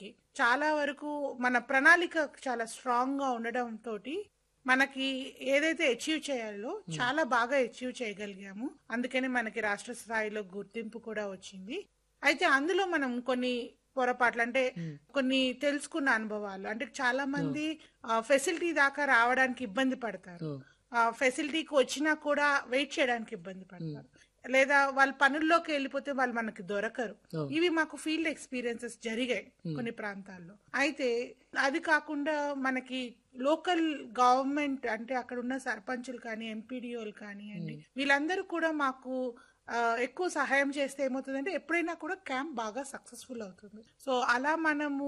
మనకి చాలా వరకు మన ప్రణాళిక చాలా స్ట్రాంగ్ గా ఉండడం తోటి మనకి ఏదైతే అచీవ్ చేయాలో చాలా బాగా అచీవ్ చేయగలిగాము అందుకని మనకి రాష్ట్ర స్థాయిలో గుర్తింపు కూడా వచ్చింది అయితే అందులో మనం కొన్ని పొరపాట్లు అంటే కొన్ని తెలుసుకున్న అనుభవాలు అంటే చాలా మంది ఫెసిలిటీ దాకా రావడానికి ఇబ్బంది పడతారు ఆ ఫెసిలిటీకి వచ్చినా కూడా వెయిట్ చేయడానికి ఇబ్బంది పడతారు లేదా వాళ్ళ పనుల్లోకి వెళ్ళిపోతే వాళ్ళు మనకి దొరకరు అవును. ఇవి మాకు ఫీల్డ్ ఎక్స్పీరియన్సెస్ జరిగాయి కొన్ని ప్రాంతాల్లో అయితే అది కాకుండా మనకి లోకల్ గవర్నమెంట్ అంటే అక్కడ ఉన్న సర్పంచులు కానీ ఎంపీడీఓలు కానివ్వండి వీళ్ళందరూ కూడా మాకు ఆ, ఎక్కువ సహాయం చేస్తే ఏమవుతుందంటే ఎప్పుడైనా కూడా క్యాంప్ బాగా సక్సెస్ఫుల్ అవుతుంది సో అలా మనము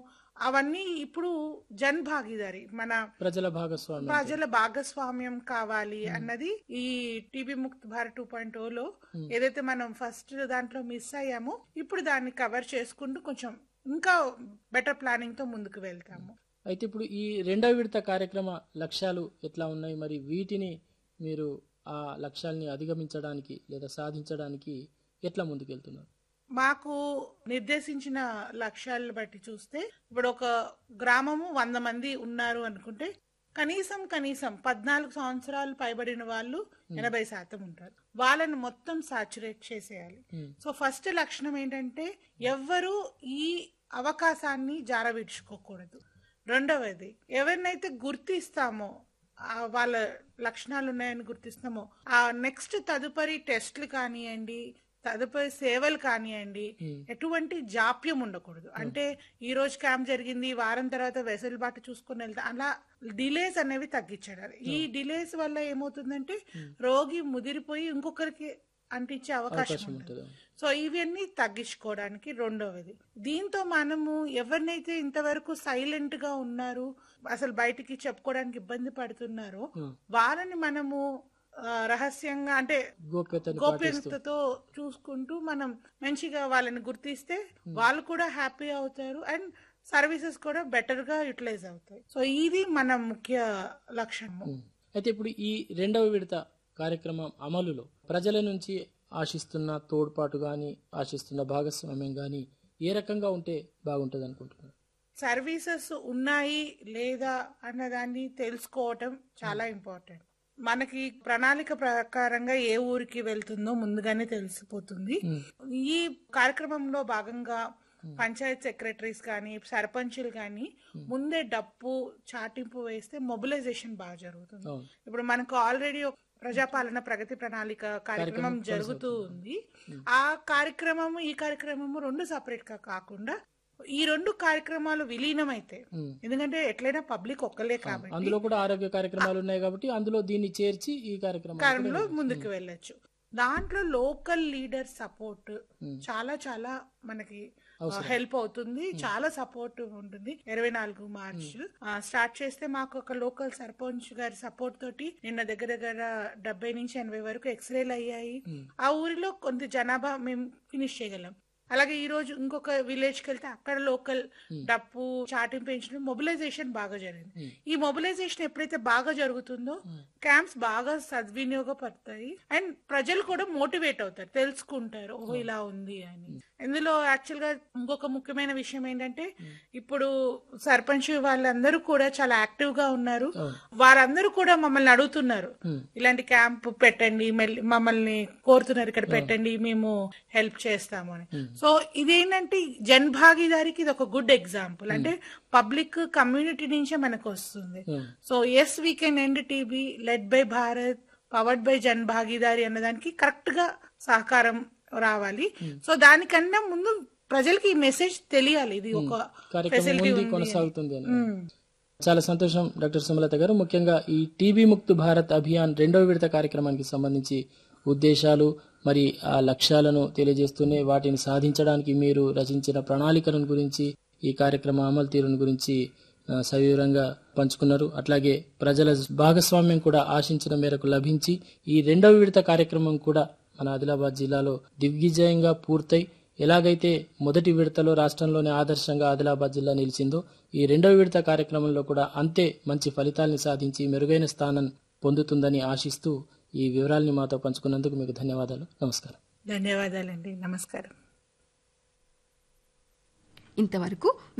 అవన్నీ ఇప్పుడు జన్ భాగీదారి మన ప్రజల భాగస్వామ్యం ప్రజల భాగస్వామ్యం కావాలి అన్నది ఈ TB Mukt Bharat two point లో ఏదైతే మనం ఫస్ట్ దాంట్లో మిస్ అయ్యామో ఇప్పుడు దాన్ని కవర్ చేసుకుంటూ కొంచెం ఇంకా బెటర్ ప్లానింగ్ తో ముందుకు వెళ్తాము అయితే ఇప్పుడు ఈ రెండవ విడత కార్యక్రమ లక్ష్యాలు ఎట్లా ఉన్నాయి మరి వీటిని మీరు ఆ లక్ష్యాల్ని అధిగమించడానికి లేదా సాధించడానికి ఎట్లా ముందుకెళ్తున్నారు మాకు నిర్దేశించిన లక్ష్యాలను బట్టి చూస్తే ఇప్పుడు ఒక గ్రామము వంద మంది ఉన్నారు అనుకుంటే కనీసం కనీసం పద్నాలుగు సంవత్సరాలు పైబడిన వాళ్ళు ఎనభై శాతం ఉంటారు వాళ్ళని మొత్తం సాచురేట్ చేసేయాలి Hmm. సో ఫస్ట్ లక్షణం ఏంటంటే ఎవ్వరూ ఈ అవకాశాన్ని జారవిడ్చుకోకూడదు రెండవది ఎవరినైతే గుర్తిస్తామో ఆ వాళ్ళ లక్షణాలు ఉన్నాయని గుర్తిస్తామో ఆ నెక్స్ట్ తదుపరి టెస్ట్లు కానివ్వండి తదుపరి సేవలు కానివ్వండి ఎటువంటి జాప్యం ఉండకూడదు అంటే ఈ రోజు క్యాంప్ జరిగింది ఈ వారం తర్వాత వెసులుబాటు చూసుకుని వెళ్తా అలా డిలేస్ అనేవి తగ్గించాడు ఈ డిలేస్ వల్ల ఏమవుతుందంటే రోగి ముదిరిపోయి ఇంకొకరికి అంటించే అవకాశం అవకాశం ఉంటుంది ఉంటుంది సో ఇవన్నీ తగ్గించుకోవడానికి రెండవది దీంతో మనము ఎవరినైతే ఇంతవరకు సైలెంట్ గా ఉన్నారు అసలు బయటికి చెప్పుకోవడానికి ఇబ్బంది పడుతున్నారో Hmm. వాళ్ళని మనము ఆ, రహస్యంగా అంటే గోప్యతను పాటిస్తూ గోప్యతతో చూసుకుంటూ మనం మంచిగా వాళ్ళని గుర్తిస్తే వాళ్ళు కూడా హ్యాపీ అవుతారు అండ్ సర్వీసెస్ కూడా బెటర్ గా యూటిలైజ్ అవుతాయి సో ఇది మన ముఖ్య లక్ష్యము ఉమ్. అయితే ఇప్పుడు ఈ రెండవ విడత కార్యక్రమం అమలులో ప్రజల నుంచి ఆశిస్తున్న తోడ్పాటు గాని ఆశిస్తున్న భాగస్వామ్యం గాని ఏ రకంగా ఉంటే బాగుంటది అనుకుంటున్నారు సర్వీసెస్ ఉన్నాయి లేదా అన్నదాన్ని తెలుసుకోవటం చాలా ఇంపార్టెంట్ మనకి ప్రణాళిక ప్రకారంగా ఏ ఊరికి వెళ్తుందో ముందుగానే తెలిసిపోతుంది ఈ కార్యక్రమంలో భాగంగా పంచాయత్ సెక్రటరీస్ కానీ సర్పంచులు కానీ ముందే డప్పు చాటింపు వేస్తే మొబిలైజేషన్ బాగా జరుగుతుంది అవును ఇప్పుడు మనకు ఆల్రెడీ ప్రజాపాలన ప్రగతి ప్రణాళిక కార్యక్రమం జరుగుతూ ఉంది ఆ కార్యక్రమము ఈ కార్యక్రమము రెండు సపరేట్ గా కాకుండా ఈ రెండు కార్యక్రమాలు విలీనమైతే ఉమ్. ఎందుకంటే ఎట్లయినా పబ్లిక్ ఒక్కలే కాబట్టి అందులో కూడా ఆరోగ్య కార్యక్రమాలు ఉన్నాయి కాబట్టి అందులో దీన్ని చేర్చి ఈ కార్యక్రమం కాలంలో ముందుకు వెళ్ళొచ్చు దాంట్లో లోకల్ లీడర్ సపోర్ట్ చాలా చాలా మనకి హెల్ప్ అవుతుంది చాలా సపోర్ట్ ఉంటుంది ఇరవై నాలుగు మార్చ్ స్టార్ట్ చేస్తే మాకు ఒక లోకల్ సర్పంచ్ గారి సపోర్ట్ తోటి నిన్న దగ్గర దగ్గర డెబ్బై నుంచి ఎనభై వరకు ఎక్స్రేలు అయ్యాయి ఆ ఊరిలో కొంత జనాభా మేము ఫినిష్ చేయగలం అలాగే ఈ రోజు ఇంకొక విలేజ్ కి వెళ్తే అక్కడ లోకల్ డప్పు చాటింపు పెంచడం మొబిలైజేషన్ బాగా జరిగింది ఈ మొబిలైజేషన్ ఎప్పుడైతే బాగా జరుగుతుందో క్యాంప్స్ బాగా సద్వినియోగపడతాయి అండ్ ప్రజలు కూడా మోటివేట్ అవుతారు తెలుసుకుంటారు ఓ ఇలా ఉంది అని ఇందులో యాక్చువల్ గా ఇంకొక ముఖ్యమైన విషయం ఏంటంటే ఇప్పుడు సర్పంచ్ వాళ్ళందరూ కూడా చాలా యాక్టివ్ గా ఉన్నారు వారందరూ కూడా మమ్మల్ని అడుగుతున్నారు ఇలాంటి క్యాంప్ పెట్టండి మళ్ళీ మమ్మల్ని కోరుతున్నారు ఇక్కడ పెట్టండి మేము హెల్ప్ చేస్తాము అని సో ఇదేంటంటే జన్ భాగీదారికి ఇది ఒక గుడ్ ఎగ్జాంపుల్ అంటే పబ్లిక్ కమ్యూనిటీ నుంచే మనకు వస్తుంది um. So yes we can end TB led by Bharat powered by Jan Bhagidari అన్నదానికి కరెక్ట్ గా సహకారం రావాలి సో దానికన్నా ముందు ప్రజలకి ఈ మెసేజ్ తెలియాలి ఇది ఒక కార్యక్రమం ఫెసిలిటీ ఉంది ఉంది కొనసాగుతుంది అని చాలా సంతోషం డాక్టర్ సుమలత గారు ముఖ్యంగా ఈ టీబీ ముక్త్ భారత్ అభియాన్ రెండవ విడత కార్యక్రమానికి సంబంధించి ఉద్దేశాలు మరి ఆ లక్ష్యాలను తెలియజేస్తూనే వాటిని సాధించడానికి మీరు రచించిన ప్రణాళికలను గురించి ఈ కార్యక్రమ అమలు తీరును గురించి ఆ, సవివరంగా పంచుకున్నారు అట్లాగే ప్రజల భాగస్వామ్యం కూడా ఆశించిన మేరకు లభించి ఈ రెండవ విడత కార్యక్రమం కూడా మన ఆదిలాబాద్ జిల్లాలో దిగ్విజయంగా పూర్తయి ఎలాగైతే మొదటి విడతలో రాష్ట్రంలోనే ఆదర్శంగా ఆదిలాబాద్ జిల్లా నిలిచిందో ఈ రెండవ విడత కార్యక్రమంలో కూడా అంతే మంచి ఫలితాల్ని సాధించి మెరుగైన స్థానం పొందుతుందని ఆశిస్తూ ఈ వివరాల్ని మాతో పంచుకున్నందుకు మీకు ధన్యవాదాలు నమస్కారం ధన్యవాదాలండి నమస్కారం ఇంతవరకు